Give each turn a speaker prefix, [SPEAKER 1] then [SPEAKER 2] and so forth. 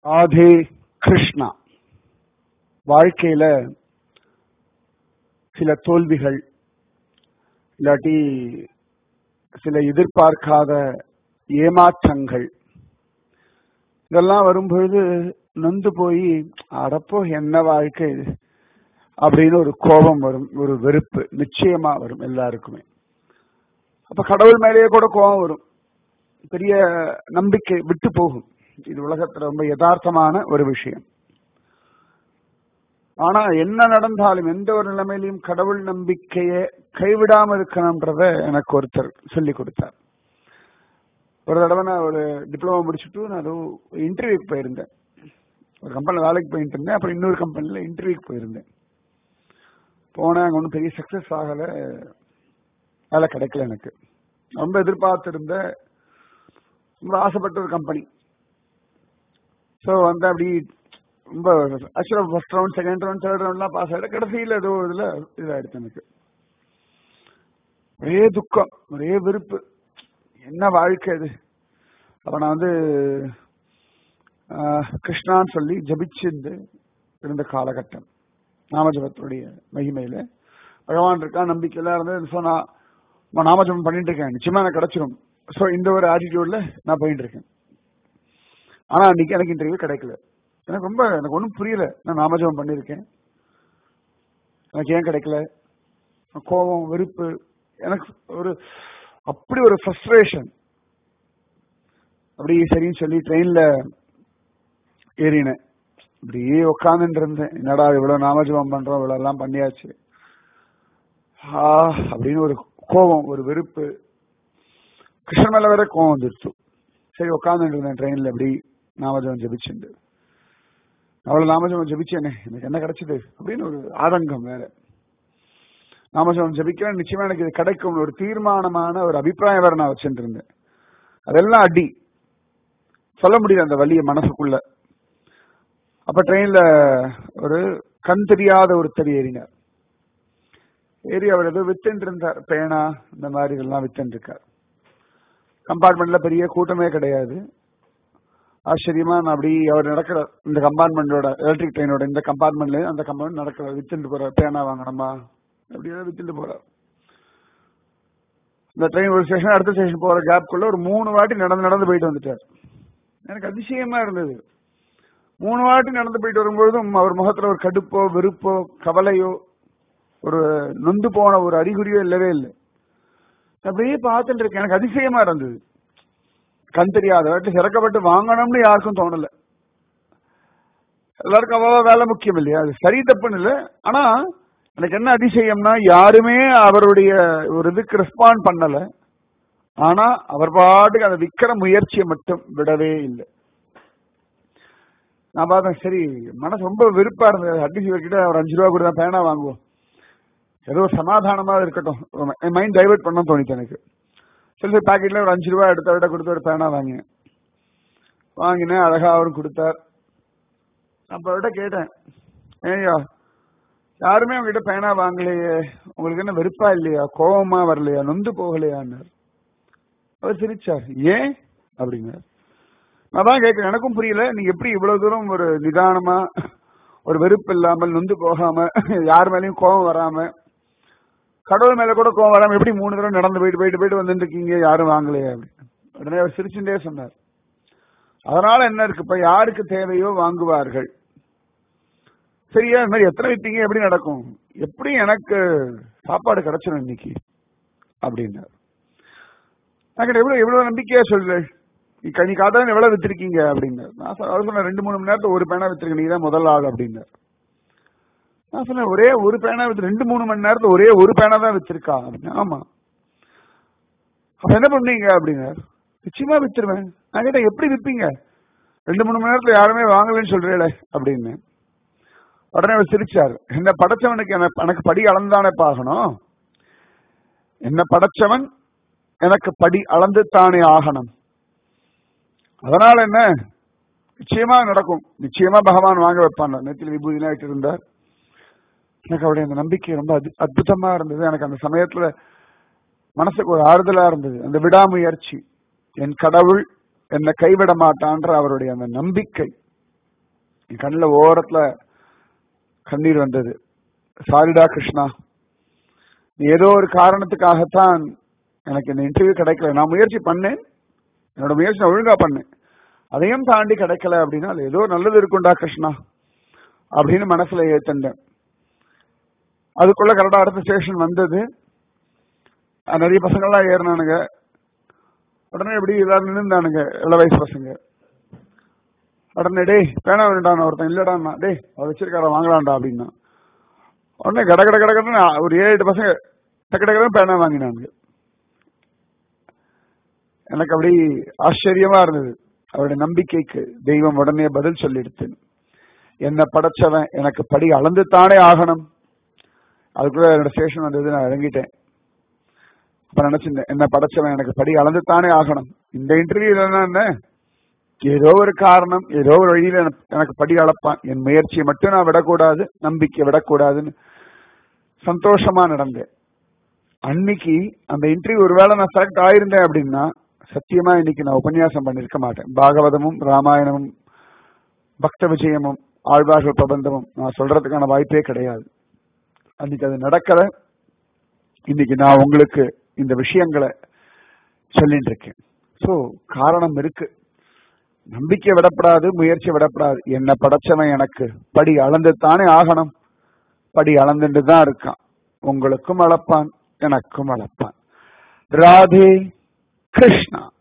[SPEAKER 1] ஆதே கிருஷ்ணா வாழ்க்கையில சில தோல்விகள் இல்லாட்டி சில எதிர்பார்க்காத ஏமாற்றங்கள் இதெல்லாம் வரும்பொழுது நொந்து போய் அடப்போ என்ன வாழ்க்கை இது அப்படின்னு ஒரு கோபம் வரும் ஒரு வெறுப்பு நிச்சயமா வரும் எல்லாருக்குமே அப்ப கடவுள் மேலேயே கூட கோபம் வரும் பெரிய நம்பிக்கை விட்டு போகும் இது உலகத்துல ரொம்ப யதார்த்தமான ஒரு விஷயம் ஆனா என்ன நடந்தாலும் எந்த ஒரு நிலைமையிலையும் கடவுள் நம்பிக்கையை கைவிடாம இருக்கணும்ன்றத எனக்கு ஒருத்தர் சொல்லி கொடுத்தார் ஒரு தடவை நான் ஒரு டிப்ளமோ முடிச்சுட்டு நான் அது இன்டர்வியூக்கு போயிருந்தேன் ஒரு கம்பெனியில் வேலைக்கு போயிட்டு இருந்தேன் அப்புறம் இன்னொரு கம்பெனியில் இன்டர்வியூக்கு போயிருந்தேன் போனேன் அங்கே ஒன்றும் பெரிய சக்ஸஸ் ஆகலை வேலை கிடைக்கல எனக்கு ரொம்ப எதிர்பார்த்திருந்த ரொம்ப ஆசைப்பட்ட ஒரு கம்பெனி ஸோ வந்து அப்படி ரொம்ப ஆக்சுவலாக first round second round third ரவுண்ட்லாம் பாஸ் ஆகிடும் கடைசியில் ஏதோ இதில் இதாகிடுச்சு எனக்கு ஒரே துக்கம் ஒரே வெறுப்பு என்ன வாழ்க்கை இது அப்போ நான் வந்து கிருஷ்ணான்னு சொல்லி ஜபிச்சிருந்து இருந்த காலகட்டம் நாமஜபத்துடைய மகிமையில பகவான் இருக்கா நம்பிக்கையெல்லாம் இருந்து ஸோ நான் நாமஜபம் பண்ணிட்டு இருக்கேன் நிச்சயமா எனக்கு கிடைச்சிரும் ஸோ இந்த ஒரு ஆட்டிடியூட்ல நான் போயிட்டு இருக்கேன் ஆனா அன்னைக்கு எனக்கு இன்டர்வியூ கிடைக்கல எனக்கு ரொம்ப எனக்கு ஒன்றும் புரியல நான் நாமஜபம் பண்ணியிருக்கேன் எனக்கு ஏன் கிடைக்கல கோபம் வெறுப்பு எனக்கு ஒரு அப்படி ஒரு ஃப்ரஸ்ட்ரேஷன் அப்படி சரின்னு சொல்லி ட்ரெயின்ல ஏறினேன் இப்படியே உட்காந்துட்டு இருந்தேன் என்னடா இவ்வளவு நாமஜபம் பண்றோம் இவ்வளவு எல்லாம் பண்ணியாச்சு ஆ அப்படின்னு ஒரு கோபம் ஒரு வெறுப்பு கிருஷ்ணன் மேல வேற கோபம் வந்துருச்சு சரி உட்காந்துட்டு இருந்தேன் ட்ரெயின்ல அப்படி நாமஜபம் ஜபிச்சுண்டு அவ்வளவு நாமஜபம் ஜபிச்சேனே எனக்கு என்ன கிடைச்சது அப்படின்னு ஒரு ஆதங்கம் வேற நாமஜபம் ஜபிக்கிறேன் நிச்சயமா எனக்கு இது கிடைக்கும் ஒரு தீர்மானமான ஒரு அபிப்பிராயம் வேற நான் வச்சுட்டு இருந்தேன் அதெல்லாம் அடி சொல்ல முடியல அந்த வழிய மனசுக்குள்ள அப்ப ட்ரெயின்ல ஒரு கண் தெரியாத ஒருத்தர் ஏறினார் ஏறி அவர் ஏதோ வித்துட்டு இருந்தார் பேனா இந்த மாதிரி இதெல்லாம் வித்துட்டு இருக்கார் கம்பார்ட்மெண்ட்ல பெரிய கூட்டமே கிடையாது ஆச்சரியமா நான் அப்படி அவர் நடக்கிற இந்த கம்பார்ட்மெண்டோட எலக்ட்ரிக் ட்ரெயினோட இந்த கம்பார்ட்மெண்ட்ல அந்த கம்பார்ட்மெண்ட் நடக்கிற வித்துட்டு போற பேனா வாங்கணுமா அப்படி ஏதோ வித்துட்டு போறார் இந்த ட்ரெயின் ஒரு ஸ்டேஷன் அடுத்த ஸ்டேஷன் போற கேப்குள்ள ஒரு மூணு வாட்டி நடந்து நடந்து போயிட்டு வந்துட்டார் எனக்கு அதிசயமா இருந்தது மூணு வாட்டி நடந்து போயிட்டு வரும்பொழுதும் அவர் முகத்துல ஒரு கடுப்போ வெறுப்போ கவலையோ ஒரு நொந்து போன ஒரு அறிகுறியோ இல்லவே இல்லை அப்படியே பார்த்துட்டு இருக்கேன் எனக்கு அதிசயமா இருந்தது கண் தெரியாத வாட்டி சிறக்கப்பட்டு வாங்கணும்னு யாருக்கும் தோணல எல்லாருக்கும் அவ்வளவு வேலை முக்கியம் இல்லையா அது சரி தப்புன்னு இல்லை ஆனா எனக்கு என்ன அதிசயம்னா யாருமே அவருடைய ஒரு இதுக்கு ரெஸ்பாண்ட் பண்ணல ஆனா அவர் பாட்டுக்கு அந்த விக்கிற முயற்சியை மட்டும் விடவே இல்லை நான் பார்த்தேன் சரி மனசு ரொம்ப வெறுப்பா இருந்தது அட்லீஸ்ட் இவர்கிட்ட ஒரு அஞ்சு ரூபா கூட பேனா வாங்குவோம் ஏதோ சமாதானமா இருக்கட்டும் மைண்ட் டைவெர்ட் பண்ண தோணிச்சு எனக்கு சரி பாக்கெட்ல ஒரு அஞ்சு ரூபா எடுத்த விட கொடுத்து ஒரு பேனா வாங்கினேன் வாங்கினேன் அழகா அவரும் கொடுத்தார் அப்ப அவர்கிட்ட கேட்டேன் ஏய்யா யாருமே உங்ககிட்ட பேனா வாங்கலையே உங்களுக்கு என்ன வெறுப்பா இல்லையா கோபமா வரலையா நொந்து போகலையான்னார் அவர் சிரிச்சார் ஏன் அப்படின்னார் நான் தான் கேட்கிறேன் எனக்கும் புரியல நீங்க எப்படி இவ்வளவு தூரம் ஒரு நிதானமா ஒரு வெறுப்பு இல்லாமல் நொந்து போகாம யார் மேலயும் கோபம் வராம கடவுள் மேல கூட கோபம் வராம எப்படி மூணு தடவை நடந்து போயிட்டு போயிட்டு போயிட்டு வந்துட்டு இருக்கீங்க யாரும் வாங்கலையே அப்படின்னு உடனே அவர் சிரிச்சுட்டே சொன்னார் அதனால என்ன இருக்கு இப்ப யாருக்கு தேவையோ வாங்குவார்கள் சரியா இந்த மாதிரி எத்தனை விப்பீங்க எப்படி நடக்கும் எப்படி எனக்கு சாப்பாடு கிடைச்சிடும் இன்னைக்கு அப்படின்னாரு நான் எவ்வளவு எவ்வளவு நம்பிக்கையா சொல்லு நீ காத்தாலும் எவ்வளவு வித்திருக்கீங்க அப்படின்னாரு நான் சொன்னேன் ரெண்டு மூணு மணி நேரத்துல ஒரு பேனா வித்திருக்க நீ தான் முதல் ஆள் அப்படின்னாரு நான் சொன்னேன் ஒரே ஒரு பேனா வித்து ரெண்டு மூணு மணி நேரத்துல ஒரே ஒரு பேனா தான் வித்திருக்கா அப்படின்னு ஆமா அப்ப என்ன பண்ணீங்க அப்படின்னாரு நிச்சயமா வித்துருவேன் நான் கேட்டேன் எப்படி விற்பீங்க ரெண்டு மூணு மணி நேரத்துல யாருமே வாங்கலன்னு சொல்றீங்களே அப்படின்னு உடனே அவர் சிரிச்சார் என்ன படைச்சவனுக்கு எனக்கு படி அளந்தானே பாகணும் என்ன படைச்சவன் எனக்கு படி அளந்து தானே ஆகணும் அதனால என்ன நிச்சயமா நடக்கும் நிச்சயமா பகவான் வாங்க வைப்பான் நேற்று விபூதினாயிட்டு இருந்தார் எனக்கு அவருடைய அந்த நம்பிக்கை ரொம்ப அற்புதமா இருந்தது எனக்கு அந்த சமயத்துல மனசுக்கு ஒரு ஆறுதலா இருந்தது அந்த விடாமுயற்சி என் கடவுள் என்னை கைவிட மாட்டான்ற அவருடைய அந்த நம்பிக்கை என் கண்ணுல ஓரத்துல கண்ணீர் வந்தது சாரிடா கிருஷ்ணா நீ ஏதோ ஒரு காரணத்துக்காகத்தான் எனக்கு இந்த இன்டர்வியூ கிடைக்கல நான் முயற்சி பண்ணேன் என்னோட முயற்சி நான் ஒழுங்கா பண்ணேன் அதையும் தாண்டி கிடைக்கல அப்படின்னா அது ஏதோ நல்லது இருக்கும்டா கிருஷ்ணா அப்படின்னு மனசுல ஏத்தண்டேன் அதுக்குள்ள கரெக்டா அடுத்த ஸ்டேஷன் வந்தது அஹ் நிறைய பசங்கள்லாம் ஏறினானுங்க உடனே எப்படி எல்லாரும் நின்றுந்தானுங்க இள வயசு பசங்க உடனே டேய் பேனா வேண்டாம் ஒருத்தன் இல்லடான்னா டேய் அவர் வச்சிருக்கார வாங்கலாம்டா அப்படின்னா உடனே கட கட கட கடன்னு ஒரு ஏழு எட்டு பசங்க டக்கு டக்கு பேனா வாங்கினாங்க எனக்கு அப்படி ஆச்சரியமா இருந்தது அவருடைய நம்பிக்கைக்கு தெய்வம் உடனே பதில் சொல்லிடுத்து என்ன படைச்சவன் எனக்கு படி அளந்து தானே ஆகணும் அதுக்குள்ள என்னோட ஸ்டேஷன் வந்தது நான் இறங்கிட்டேன் அப்ப நினைச்சிருந்தேன் என்ன படைச்சவன் எனக்கு படி அளந்து தானே ஆகணும் இந்த இன்டர்வியூ என்ன ஏதோ ஒரு காரணம் ஏதோ ஒரு வழியில எனக்கு- எனக்கு படி அளப்பான் என் முயற்சியை மட்டும் நான் விடக்கூடாது நம்பிக்கை விடக்கூடாதுன்னு சந்தோஷமா நடந்தேன் அன்னைக்கு அந்த இன்டர்வியூ ஒருவேளை நான் செலக்ட் ஆயிருந்தேன் அப்படின்னா சத்தியமா இன்னைக்கு நான் உபன்யாசம் பண்ணிருக்க மாட்டேன் பாகவதமும் ராமாயணமும் பக்த விஜயமும் ஆழ்வார்கள் பிரபந்தமும் நான் சொல்றதுக்கான வாய்ப்பே கிடையாது அன்னைக்கு அது நடக்கல இன்னைக்கு நான் உங்களுக்கு இந்த விஷயங்களை சொல்லிட்டு இருக்கேன் சோ காரணம் இருக்கு நம்பிக்கை விடப்படாது முயற்சி விடப்படாது என்ன படைச்சவன் எனக்கு படி அளந்து தானே ஆகணும் படி அளந்துட்டு தான் இருக்கான் உங்களுக்கும் அளப்பான் எனக்கும் அளப்பான் ராதே கிருஷ்ணா